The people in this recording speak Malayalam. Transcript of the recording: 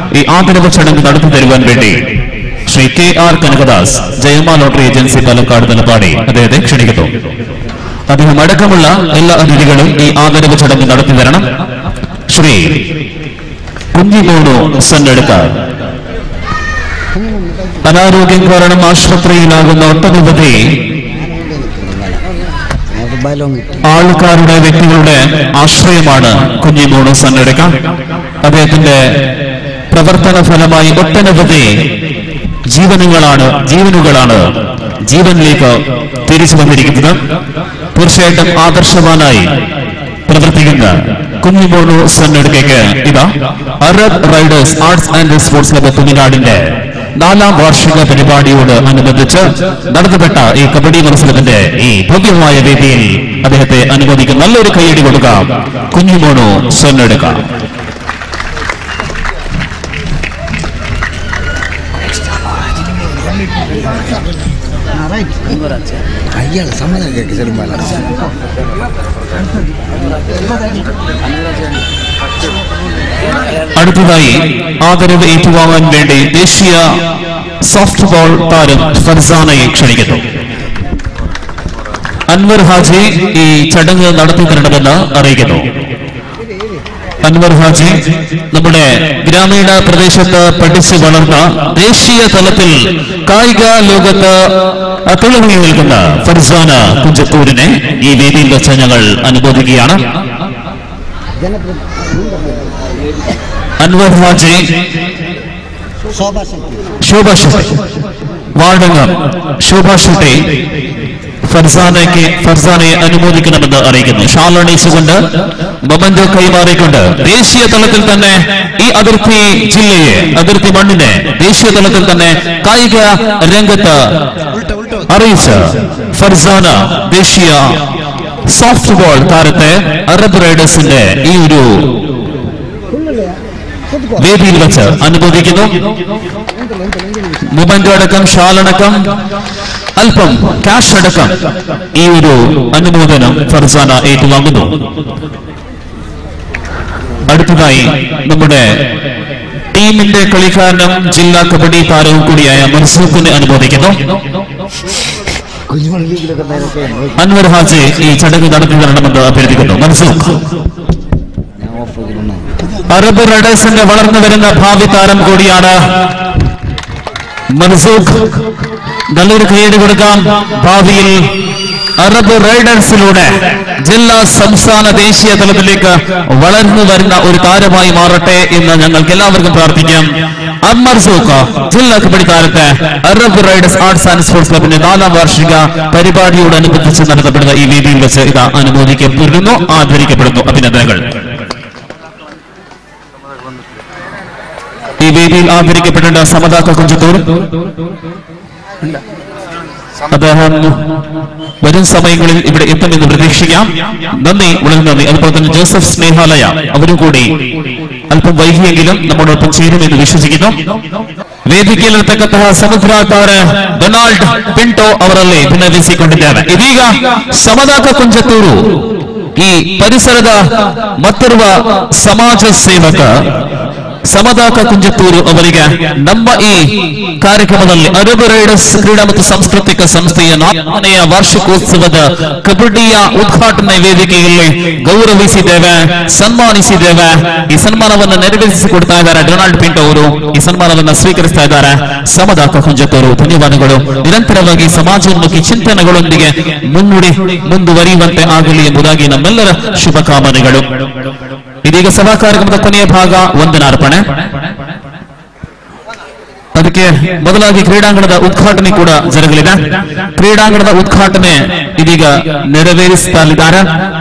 ഈ ആദരവ് ചടങ്ങ് നടത്തി തരുവാൻ വേണ്ടി Shri K R Kanakadas Jayamma lottery agency Palakkad Thalappady അദ്ദേഹത്തെ ക്ഷണിക്കുന്നു അദ്ദേഹം അടക്കമുള്ള എല്ലാ അതിഥികളും ഈ ആദരവ് ചടങ്ങ് നടത്തി തരണം ശ്രീ കുഞ്ഞിമോണു സന്നെടുക്കാർ അനാരോഗ്യം കാരണം ആശുപത്രിയിലാകുന്ന ഒട്ടനവധി ബലം കിട്ടി ആൾക്കാരുടെ വ്യക്തികളുടെ ആശ്രയമാണ് കുഞ്ഞിമോണു സന്നെടുക്ക അദ്ദേഹത്തിന്റെ പ്രവർത്തന ഫലമായി ഒട്ടനവധി ജീവനുകളാണ് ജീവനുകളാണ് ജീവനിലേക്ക് തിരിച്ചു വന്നിരിക്കുന്നത് തീർച്ചയായിട്ടും ആദർശവാനായി പ്രവർത്തിക്കുന്ന കുഞ്ഞിമോണു സന്നെടുക്കയ്ക്ക് ഇതാ Arab riders arts and sports club തുമിനാടിന്റെ നാലാം വാർഷിക പരിപാടിയോട് അനുബന്ധിച്ച് നടത്തപ്പെട്ട ഈ കബഡി മത്സരത്തിന്റെ ഈ ഭവ്യമായ വേദിയിൽ അദ്ദേഹത്തെ അനുമോദിക്കും നല്ലൊരു കൈയടി കൊടുക്കാം കുഞ്ഞിമോണു സന്നെടുക്കാം അയ്യാൾ സമ്മതം കേൾക്ക് ചെറുമ്പാല അടുത്തതായി ആദരവ് ഏറ്റുവാങ്ങാൻ വേണ്ടി ദേശീയ സോഫ്റ്റ് ബോൾ താരം ഫർസാനയെ ക്ഷണിക്കുന്നു അൻവർ ഹാജി ഈ ചടങ്ങ് നടത്തി തരണമെന്ന് അറിയിക്കുന്നു അൻവർ ഹാജി നമ്മുടെ ഗ്രാമീണ പ്രദേശത്ത് പഠിച്ചു വളർന്ന ദേശീയ തലത്തിൽ കായിക ലോകത്ത് തിളങ്ങി നിൽക്കുന്ന ഫർസാന കുഞ്ചത്തൂരിനെ ഈ വേദിയിൽ വെച്ച് ഞങ്ങൾ അനുമോദിക്കുകയാണ് അൻവർ ഹാജി ശോഭ ശക്തി ശോഭ ഷെട്ടി വാർഡംഗം ശോഭ ഷെട്ടി ഫർസാനയ്ക്ക് ഫർസാനയെ അനുമോദിക്കണമെന്ന് അറിയിക്കുന്നു ഷാൾ അണിയിച്ചുകൊണ്ട് മൊമന്റോ കൈമാറിക്കൊണ്ട് ദേശീയ തലത്തിൽ തന്നെ ഈ അതിർത്തി ജില്ലയെ അതിർത്തി മണ്ണിനെ ദേശീയ തലത്തിൽ തന്നെ കായിക രംഗത്ത് അറിയിച്ച ഫർസാന ദേശീയ സോഫ്റ്റ് ബോൾ താരത്തെ അറബ് റൈഡേഴ്സിന്റെ ഈ ഒരു വേദിയിൽ വെച്ച് അനുമോദിക്കുന്നു മൊബൈൻഡോ അടക്കം ഷാലടക്കം അല്പം ക്യാഷ് അടക്കം ഈ ഒരു അനുമോദനം ഫർസാന ഏറ്റുവാങ്ങുന്നു അടുത്തതായി നമ്മുടെ ടീമിന്റെ കളിക്കാരനും ജില്ലാ കബഡി താരവും കൂടിയായ മൻസൂഖിനെ അനുമോദിക്കുന്നു കുഞ്ഞുമണി ലീഗിലൊക്കെ നേരത്തെ അൻവർ ഹാജി ഈ ചടങ്ങ് നടത്തി തരണമെന്ന് അഭ്യർത്ഥിക്കുന്നു മൻസൂഖ് ഞാൻ ഓഫ് ചെയ്തിരുന്നു അറബ് റൈഡേഴ്സിന്റെ വളർന്നു വരുന്ന ഭാവി താരം കൂടിയാണ് മൻസൂഖ് നല്ലൊരു കൈയടി കൊടുക്കാം ഭാവിയിൽ അറബ് റൈഡേഴ്സിലൂടെ ജില്ലാ സംസ്ഥാന ദേശീയ തലത്തിലേക്ക് വളർന്നു വരുന്ന ഒരു താരമായി മാറട്ടെ എന്ന് ഞങ്ങൾക്ക് എല്ലാവർക്കും പ്രാർത്ഥിക്കാം അമ്മർ സൂഖ് ജില്ലാ കബഡി താരത്തെ Arab riders arts and sports ക്ലബിന്റെ നാലാം വാർഷിക പരിപാടിയോടനുബന്ധിച്ച് നടത്തപ്പെടുന്ന ഈ വേദിയിൽ വെച്ച് ഇത് അനുമോദിക്കപ്പെടുന്നു ആദരിക്കപ്പെടുന്നു അഭിനന്ദനങ്ങൾ ഈ വേദിയിൽ ആദരിക്കപ്പെടേണ്ട സമതാക്ക കുഞ്ചത്തൂർ അദ്ദേഹം വരും സമയങ്ങളിൽ ഇവിടെ എത്തുമെന്ന് പ്രതീക്ഷിക്കാം നന്ദി വളരെ നന്ദി അതുപോലെ തന്നെ ജോസഫ് സ്നേഹാലയ അവരും കൂടി അല്പം വൈകിയെങ്കിലും നമ്മോടൊപ്പം ചേരുമെന്ന് വിശ്വസിക്കുന്നു ವೇದಿಕೆಯಲ್ಲಿ ಇರತಕ್ಕಂತಹ ಸಮುದ್ರಾಕಾರ ಡೊನಾಲ್ಡ್ ಪಿಂಟೋ ಅವರಲ್ಲಿ ಭಿನ್ನವಿಸಿಕೊಂಡಿದ್ದೇವೆ ಇದೀಗ ಸಮದಾಕ ಕುಂಜತ್ತೂರು ಈ ಪರಿಸರದ ಮತ್ತಿರುವ ಸಮಾಜ ಸೇವಕ ಸಮದಾಕ ಕುಂಜತ್ತೂರು ಅವರಿಗೆ ನಮ್ಮ ಈ ಕಾರ್ಯಕ್ರಮದಲ್ಲಿ ಅರಬ್ ರೈಡರ್ಸ್ ಕ್ರೀಡಾ ಮತ್ತು ಸಾಂಸ್ಕೃತಿಕ ಸಂಸ್ಥೆಯ ನಾಲ್ಕನೆಯ ವಾರ್ಷಿಕೋತ್ಸವದ ಕಬಡ್ಡಿಯ ಉದ್ಘಾಟನೆ ವೇದಿಕೆಯಲ್ಲಿ ಗೌರವಿಸಿದ್ದೇವೆ ಸನ್ಮಾನಿಸಿದ್ದೇವೆ ಈ ಸನ್ಮಾನವನ್ನು ನೆರವೇರಿಸಿಕೊಡ್ತಾ ಇದ್ದಾರೆ ಡೊನಾಲ್ಡ್ ಪಿಂಟ್ ಅವರು ಈ ಸನ್ಮಾನವನ್ನು ಸ್ವೀಕರಿಸ್ತಾ ಇದ್ದಾರೆ ಸಮದಾಕ ಕುಂಜತ್ತವರು ಧನ್ಯವಾದಗಳು ನಿರಂತರವಾಗಿ ಸಮಾಜೋನ್ಮುಖಿ ಚಿಂತನೆಗಳೊಂದಿಗೆ ಮುನ್ನುಡಿ ಮುಂದುವರಿಯುವಂತೆ ಆಗಲಿ ಎಂಬುದಾಗಿ ನಮ್ಮೆಲ್ಲರ ಶುಭಕಾಮನೆಗಳು ಇದೀಗ ಸಭಾ ಕಾರ್ಯಕ್ರಮದ ಕೊನೆಯ ಭಾಗ ವಂದನಾರ್ಪಣೆ ಅದಕ್ಕೆ ಮೊದಲಾಗಿ ಕ್ರೀಡಾಂಗಣದ ಉದ್ಘಾಟನೆ ಕೂಡ ಜರುಗಲಿದೆ ಕ್ರೀಡಾಂಗಣದ ಉದ್ಘಾಟನೆ ಇದೀಗ ನೆರವೇರಿಸಲಿದ್ದಾರೆ